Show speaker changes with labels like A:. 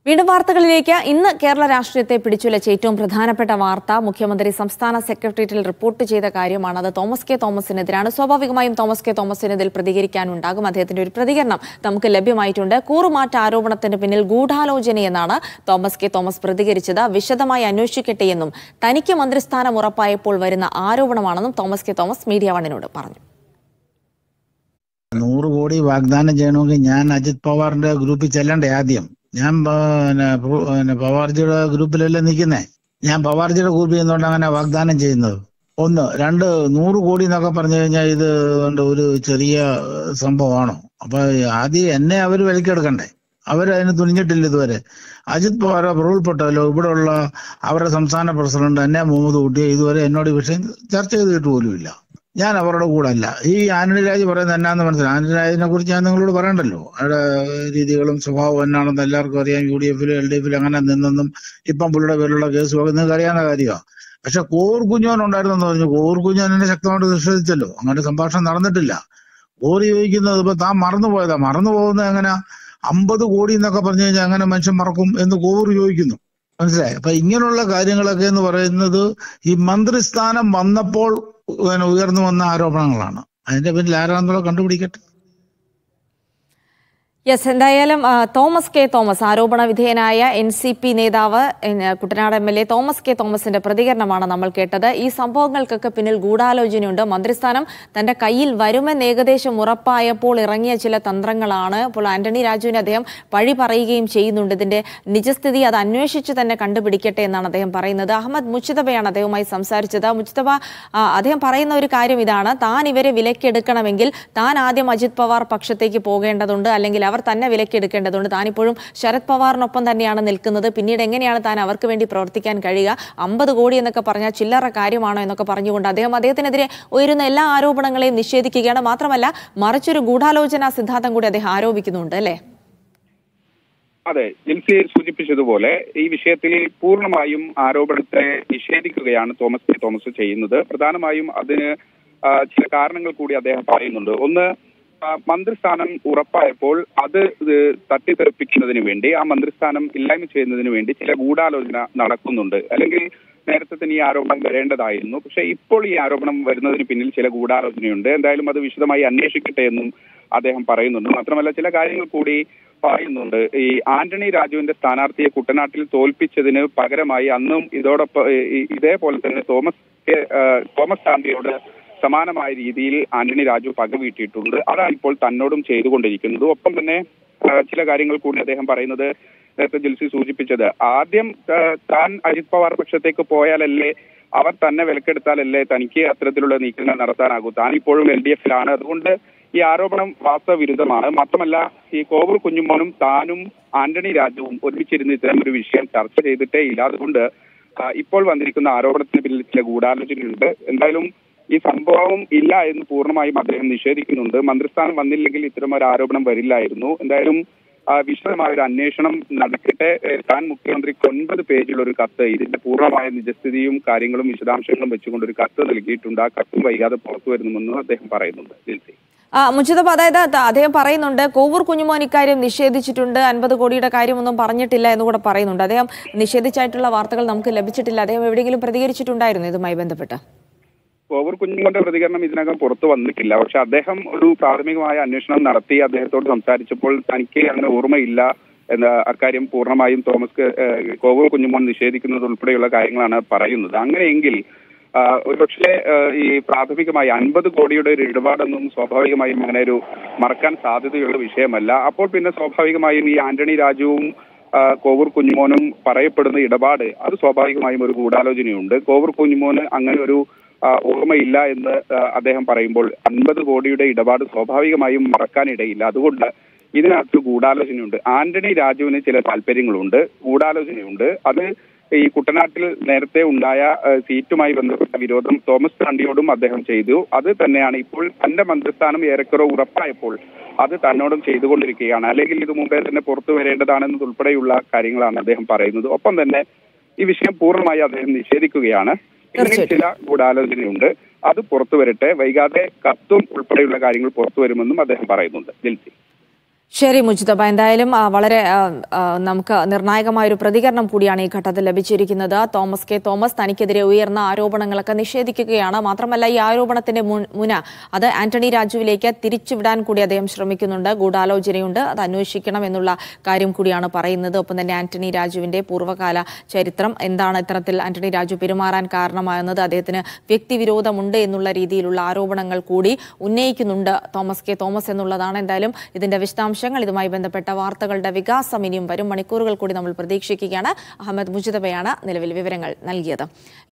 A: വീണ്ടും വാർത്തകളിലേക്ക് ഇന്ന് കേരള രാഷ്ട്രീയത്തെ പിടിച്ചുലച്ച ഏറ്റവും പ്രധാനപ്പെട്ട വാർത്ത മുഖ്യമന്ത്രി സംസ്ഥാന സെക്രട്ടേറിയറ്റിൽ റിപ്പോർട്ട് ചെയ്ത കാര്യമാണ് അത് തോമസ് കെ തോമസിനെതിരാണ് സ്വാഭാവികമായും തോമസ് കെ തോമസിന് ഇതിൽ പ്രതികരിക്കാനുണ്ടാകും അദ്ദേഹത്തിന്റെ ഒരു പ്രതികരണം നമുക്ക് ലഭ്യമായിട്ടുണ്ട് കൂറുമാറ്റ ആരോപണത്തിന് പിന്നിൽ ഗൂഢാലോചനയെന്നാണ് തോമസ് കെ തോമസ് പ്രതികരിച്ചത് വിശദമായി അന്വേഷിക്കട്ടെയെന്നും തനിക്ക് മന്ത്രിസ്ഥാനം ഉറപ്പായപ്പോൾ വരുന്ന ആരോപണമാണെന്നും തോമസ് കെ തോമസ് മീഡിയ വണ്ണിനോട് പറഞ്ഞു
B: നൂറ് കോടി വാഗ്ദാനം ചെയ്യണമെങ്കിൽ ഞാൻ അജിത് പവാറിന്റെ ഗ്രൂപ്പിൽ ചെല്ലണ്ടേ ആദ്യം ഞാൻ പ- പിന്നെ പു- പിന്നെ പവാർജിയുടെ ഗ്രൂപ്പിലല്ലേ നിൽക്കുന്നേ ഞാൻ പവാർജിയുടെ ഗ്രൂപ്പിൽ നിന്നുകൊണ്ട് അങ്ങനെ വാഗ്ദാനം ചെയ്യുന്നത് ഒന്ന് രണ്ട് നൂറ് കോടി എന്നൊക്കെ പറഞ്ഞു കഴിഞ്ഞാൽ ഇത് കൊണ്ട് ഒരു ചെറിയ ഏഹ്, സംഭവമാണോ അപ്പൊ ആദ്യം എന്നെ അവർ വിലക്കെടുക്കണ്ടേ അവരതിന് തുനിഞ്ഞിട്ടില്ല ഇതുവരെ അജിത് പവാർ ഉൾപ്പെട്ടല്ലോ ഇവിടെയുള്ള അവരുടെ സംസ്ഥാന പ്രസിഡന്റ് എന്നെ മുഹമ്മദ് കുട്ടിയെ ഇതുവരെ എന്നോട് ഈ വിഷയം ചർച്ച ചെയ്തിട്ട് പോലുമില്ല ഞാൻ അവരുടെ കൂടെ അല്ല ഈ ആന്റണി രാജ് പറയുന്നത് എന്നാന്ന് മനസ്സിലായി ആന്റണി രാജിനെ കുറിച്ച് ഞാൻ നിങ്ങളോട് പറയണ്ടല്ലോ അയാളുടെ രീതികളും സ്വഭാവം എന്നാണെന്ന് എല്ലാവർക്കും അറിയാം യു ഡി എഫിലും എൽ ഡി എഫിലും അങ്ങനെ നിന്നെന്നും ഇപ്പം പുള്ളിയുടെ പേരിലുള്ള കേസ് ഒക്കെ നിങ്ങൾക്ക് അറിയാവുന്ന കാര്യമാണ് പക്ഷെ കോർ കുഞ്ഞോൻ ഉണ്ടായിരുന്നെന്ന് പറഞ്ഞു കോർ കുഞ്ഞോൻ എന്നെ ശക്തമായിട്ട് നിഷേധിച്ചല്ലോ അങ്ങനെ സംഭാഷണം നടന്നിട്ടില്ല കോർ ചോദിക്കുന്നത് ഇപ്പൊ താൻ മറന്നുപോയതാ മറന്നു പോകുന്നത് എങ്ങനെ അമ്പത് കോടി എന്നൊക്കെ പറഞ്ഞു കഴിഞ്ഞാൽ അങ്ങനെ മനുഷ്യൻ മറക്കും എന്ന് കോർ ചോദിക്കുന്നു മനസ്സിലായി അപ്പൊ ഇങ്ങനെയുള്ള കാര്യങ്ങളൊക്കെ എന്ന് പറയുന്നത് ഈ മന്ത്രിസ്ഥാനം വന്നപ്പോൾ പിന്നെ ഉയർന്നു വന്ന ആരോപണങ്ങളാണ് അതിന്റെ പിന്നിൽ ആരാണെന്നുള്ളത് കണ്ടുപിടിക്കട്ടെ
A: യെസ് എന്തായാലും ആ, തോമസ് കെ തോമസ് ആരോപണ വിധേയനായ എൻ സി പി നേതാവ് N, Kuttanad M L A Thomas K തോമസിന്റെ പ്രതികരണമാണ് നമ്മൾ കേട്ടത് ഈ സംഭവങ്ങൾക്കൊക്കെ പിന്നിൽ ഗൂഢാലോചനയുണ്ട് മന്ത്രിസ്ഥാനം തന്റെ കയ്യിൽ വരുമെന്ന് ഏകദേശം ഉറപ്പായപ്പോൾ ഇറങ്ങിയ ചില തന്ത്രങ്ങളാണ് അപ്പോൾ ആന്റണി രാജുവിനെ അദ്ദേഹം പഴി പറയുകയും ചെയ്യുന്നുണ്ട് ഇതിന്റെ നിജസ്ഥിതി അത് അന്വേഷിച്ച് തന്നെ കണ്ടുപിടിക്കട്ടെ എന്നാണ് അദ്ദേഹം പറയുന്നത് അഹമ്മദ് മുച്ചിതബയാണ് അദ്ദേഹവുമായി സംസാരിച്ചത് മുച്ചിതബ ആ, അദ്ദേഹം പറയുന്ന ഒരു കാര്യം ഇതാണ് താൻ ഇവരെ വിലക്കെടുക്കണമെങ്കിൽ താൻ ആദ്യം അജിത് പവാർ പക്ഷത്തേക്ക് പോകേണ്ടതുണ്ട് അല്ലെങ്കിൽ അവർ തന്നെ വിലക്കെടുക്കേണ്ടതുണ്ട് താനിപ്പോഴും ശരത് പവാറിനൊപ്പം തന്നെയാണ് നിൽക്കുന്നത് പിന്നീട് എങ്ങനെയാണ് താൻ അവർക്ക് വേണ്ടി പ്രവർത്തിക്കാൻ കഴിയുക അമ്പത് കോടി എന്നൊക്കെ പറഞ്ഞാൽ ചില്ലറ കാര്യമാണോ എന്നൊക്കെ പറഞ്ഞുകൊണ്ട് അദ്ദേഹം അദ്ദേഹത്തിനെതിരെ ഉയരുന്ന എല്ലാ ആരോപണങ്ങളെയും നിഷേധിക്കുകയാണ് മാത്രമല്ല മറിച്ചൊരു ഗൂഢാലോചന സിദ്ധാന്തം കൂടി അദ്ദേഹം ആരോപിക്കുന്നുണ്ട് അല്ലേ
C: അതെ ജിൽസി സൂചിപ്പിച്ചതുപോലെ ഈ വിഷയത്തിൽ പൂർണ്ണമായും ആരോപണത്തെ നിഷേധിക്കുകയാണ് തോമസ് കെ തോമസ് ചെയ്യുന്നത് പ്രധാനമായും അതിന് ആ, ചില കാരണങ്ങൾ കൂടി അദ്ദേഹം പറയുന്നുണ്ട് ഒന്ന് ആ, മന്ത്രിസ്ഥാനം ഉറപ്പായപ്പോൾ അത് ഇത് തട്ടിത്തെറിപ്പിക്കുന്നതിന് വേണ്ടി ആ മന്ത്രിസ്ഥാനം ഇല്ലായ്മ ചെയ്യുന്നതിന് വേണ്ടി ചില ഗൂഢാലോചന നടക്കുന്നുണ്ട് അല്ലെങ്കിൽ നേരത്തെ തന്നെ ഈ ആരോപണം വരേണ്ടതായിരുന്നു പക്ഷെ ഇപ്പോൾ ഈ ആരോപണം വരുന്നതിന് പിന്നിൽ ചില ഗൂഢാലോചനയുണ്ട് എന്തായാലും അത് വിശദമായി അന്വേഷിക്കട്ടെ എന്നും അദ്ദേഹം പറയുന്നുണ്ട് മാത്രമല്ല ചില കാര്യങ്ങൾ കൂടി പറയുന്നുണ്ട് ഈ ആന്റണി രാജുവിന്റെ സ്ഥാനാർത്ഥിയെ കുട്ടനാട്ടിൽ തോൽപ്പിച്ചതിന് പകരമായി അന്നും ഇതോടൊപ്പം ഈ- ഈ- ഇതേപോലെ തന്നെ തോമസ് കെ- ആ, തോമസ് ചാണ്ടിയോട് സമാനമായ രീതിയിൽ ആന്റണി രാജു പകവീട്ടിയിട്ടുണ്ട് അതാണ് ഇപ്പോൾ തന്നോടും ചെയ്തുകൊണ്ടിരിക്കുന്നത് ഒപ്പം തന്നെ ആ, ചില കാര്യങ്ങൾ കൂടി അദ്ദേഹം പറയുന്നത് നേരത്തെ ജിൽസി സൂചിപ്പിച്ചത് ആദ്യം ആ, താൻ അജിത് പവാർ പക്ഷത്തേക്ക് പോയാലല്ലേ അവർ തന്നെ വിലക്കെടുത്താലല്ലേ തനിക്ക് അത്തരത്തിലുള്ള നീക്കങ്ങൾ നടത്താനാകൂ താൻ ഇപ്പോഴും എൽ ഡി എഫിലാണ് അതുകൊണ്ട് ഈ ആരോപണം വാസ്തവവിരുദ്ധമാണ് മാത്രമല്ല ഈ കോവൂർ കുഞ്ഞുമോനും താനും ആന്റണി രാജുവും ഒരുമിച്ചിരുന്ന് ഇത്തരം ഒരു വിഷയം ചർച്ച ചെയ്തിട്ടേ ഇല്ല അതുകൊണ്ട് ആ, ഇപ്പോൾ വന്നിരിക്കുന്ന ആരോപണത്തിന് പിന്നിൽ ചില ഗൂഢാലോചനയുണ്ട് എന്തായാലും ഈ സംഭവം ഇല്ല എന്ന് പൂർണ്ണമായും അദ്ദേഹം നിഷേധിക്കുന്നുണ്ട് മന്ത്രിസ്ഥാനം വന്നില്ലെങ്കിൽ ഇത്തരം ഒരു ആരോപണം വരില്ലായിരുന്നു എന്തായാലും ആ, വിശദമായ ഒരു അന്വേഷണം നടക്കട്ടെ ഏഹ്, താൻ മുഖ്യമന്ത്രിക്ക് ഒൻപത് പേജുള്ള ഒരു കത്ത് ഇതിന്റെ പൂർണ്ണമായ നിജസ്ഥിതിയും കാര്യങ്ങളും വിശദാംശങ്ങളും വെച്ചുകൊണ്ട് ഒരു കത്ത് നൽകിയിട്ടുണ്ട് ആ കത്തും വൈകാതെ പുറത്തു വരുന്നുമെന്നും അദ്ദേഹം പറയുന്നുണ്ട് ജിൽസി
A: ആ, മുജിതബ് അതായത് ത- അദ്ദേഹം പറയുന്നുണ്ട് കോവൂർ കുഞ്ഞുമോൻ ഇക്കാര്യം നിഷേധിച്ചിട്ടുണ്ട് അൻപത് കോടിയുടെ കാര്യമൊന്നും പറഞ്ഞിട്ടില്ല എന്ന് കൂടെ പറയുന്നുണ്ട് അദ്ദേഹം നിഷേധിച്ചായിട്ടുള്ള വാർത്തകൾ നമുക്ക് ലഭിച്ചിട്ടില്ല അദ്ദേഹം എവിടെയെങ്കിലും പ്രതികരിച്ചിട്ടുണ്ടായിരുന്നു ഇതുമായി ബന്ധപ്പെട്ട്
C: കോവൂർ കുഞ്ഞുങ്ങളുടെ പ്രതികരണം ഇതിനകം പുറത്തു വന്നിട്ടില്ല പക്ഷെ അദ്ദേഹം ഒരു പ്രാഥമികമായ അന്വേഷണം നടത്തി അദ്ദേഹത്തോട് സംസാരിച്ചപ്പോൾ തനിക്ക് അങ്ങനെ ഓർമ്മയില്ല എന്ന അക്കാര്യം പൂർണ്ണമായും തോമസ് കെ- ഏഹ് കോവൂർ കുഞ്ഞുമോൻ നിഷേധിക്കുന്നത് ഉൾപ്പെടെയുള്ള കാര്യങ്ങളാണ് പറയുന്നത് അങ്ങനെയെങ്കിൽ ആ, ഒരുപക്ഷെ ഏഹ്, ഈ പ്രാഥമികമായി അൻപത് കോടിയുടെ ഒരു ഇടപാടൊന്നും സ്വാഭാവികമായും അങ്ങനെ ഒരു മറക്കാൻ സാധ്യതയുള്ള വിഷയമല്ല അപ്പോൾ പിന്നെ സ്വാഭാവികമായും ഈ ആന്റണി രാജുവും ആ, കോവൂർ കുഞ്ഞുമോനും പറയപ്പെടുന്ന ഇടപാട് അത് സ്വാഭാവികമായും ഒരു ഗൂഢാലോചനയുണ്ട് കോവൂർ കുഞ്ഞുമോന് അങ്ങനെ ഒരു ആ, ഓർമ്മയില്ല എന്ന് ആ, അദ്ദേഹം പറയുമ്പോൾ അൻപത് കോടിയുടെ ഇടപാട് സ്വാഭാവികമായും മറക്കാനിടയില്ല അതുകൊണ്ട് ഇതിനകത്ത് ഗൂഢാലോചനയുണ്ട് ആന്റണി രാജുവിന് ചില താല്പര്യങ്ങളുണ്ട് ഗൂഢാലോചനയുണ്ട് അത് ഈ കുട്ടനാട്ടിൽ നേരത്തെ ഉണ്ടായ ആ, സീറ്റുമായി ബന്ധപ്പെട്ട വിരോധം തോമസ് ചാണ്ടിയോടും അദ്ദേഹം ചെയ്തു അത് തന്നെയാണ് ഇപ്പോൾ തന്റെ മന്ത്രിസ്ഥാനം ഏറെക്കുറെ ഉറപ്പായപ്പോൾ അത് തന്നോടും ചെയ്തുകൊണ്ടിരിക്കുകയാണ് അല്ലെങ്കിൽ ഇത് മുമ്പേ തന്നെ പുറത്തു വരേണ്ടതാണെന്നതുൾപ്പെടെയുള്ള കാര്യങ്ങളാണ് അദ്ദേഹം പറയുന്നത് ഒപ്പം തന്നെ ഈ വിഷയം പൂർണ്ണമായി അദ്ദേഹം നിഷേധിക്കുകയാണ് ഇങ്ങനെ ചില ഗൂഢാലോചനയുണ്ട് അത് പുറത്തു വരട്ടെ വൈകാതെ കത്തും ഉൾപ്പെടെയുള്ള കാര്യങ്ങൾ പുറത്തു വരുമെന്നും അദ്ദേഹം പറയുന്നുണ്ട് ജിൽസി
A: ശരി മുജിതബ എന്തായാലും ആ, വളരെ ആ, ആ, നമുക്ക് നിർണായകമായ ഒരു പ്രതികരണം കൂടിയാണ് ഈ ഘട്ടത്തിൽ ലഭിച്ചിരിക്കുന്നത് തോമസ് കെ തോമസ് തനിക്കെതിരെ ഉയർന്ന ആരോപണങ്ങളൊക്കെ നിഷേധിക്കുകയാണ് മാത്രമല്ല ഈ ആരോപണത്തിന്റെ മുൻ- മുന അത് ആന്റണി രാജുവിലേക്ക് തിരിച്ചുവിടാൻ കൂടി അദ്ദേഹം ശ്രമിക്കുന്നുണ്ട് ഗൂഢാലോചനയുണ്ട് അത് അന്വേഷിക്കണം എന്നുള്ള കാര്യം കൂടിയാണ് പറയുന്നത് ഒപ്പം തന്നെ ആന്റണി രാജുവിന്റെ പൂർവ്വകാല ചരിത്രം എന്താണ് ഇത്തരത്തിൽ ആന്റണി രാജു പെരുമാറാൻ കാരണമാകുന്നത് അദ്ദേഹത്തിന് വ്യക്തിവിരോധമുണ്ട് എന്നുള്ള രീതിയിലുള്ള ആരോപണങ്ങൾ കൂടി ഉന്നയിക്കുന്നുണ്ട് തോമസ് കെ തോമസ് എന്നുള്ളതാണ് എന്തായാലും ഇതിന്റെ വിശദാംശങ്ങൾ ഇതുമായി ബന്ധപ്പെട്ട വാർത്തകളുടെ വികാസം ഇനിയും വരും മണിക്കൂറുകൾ കൂടി നമ്മൾ പ്രതീക്ഷിക്കുകയാണ് അഹമ്മദ് മുജിതബയാണ് നിലവിൽ വിവരങ്ങൾ നൽകിയത്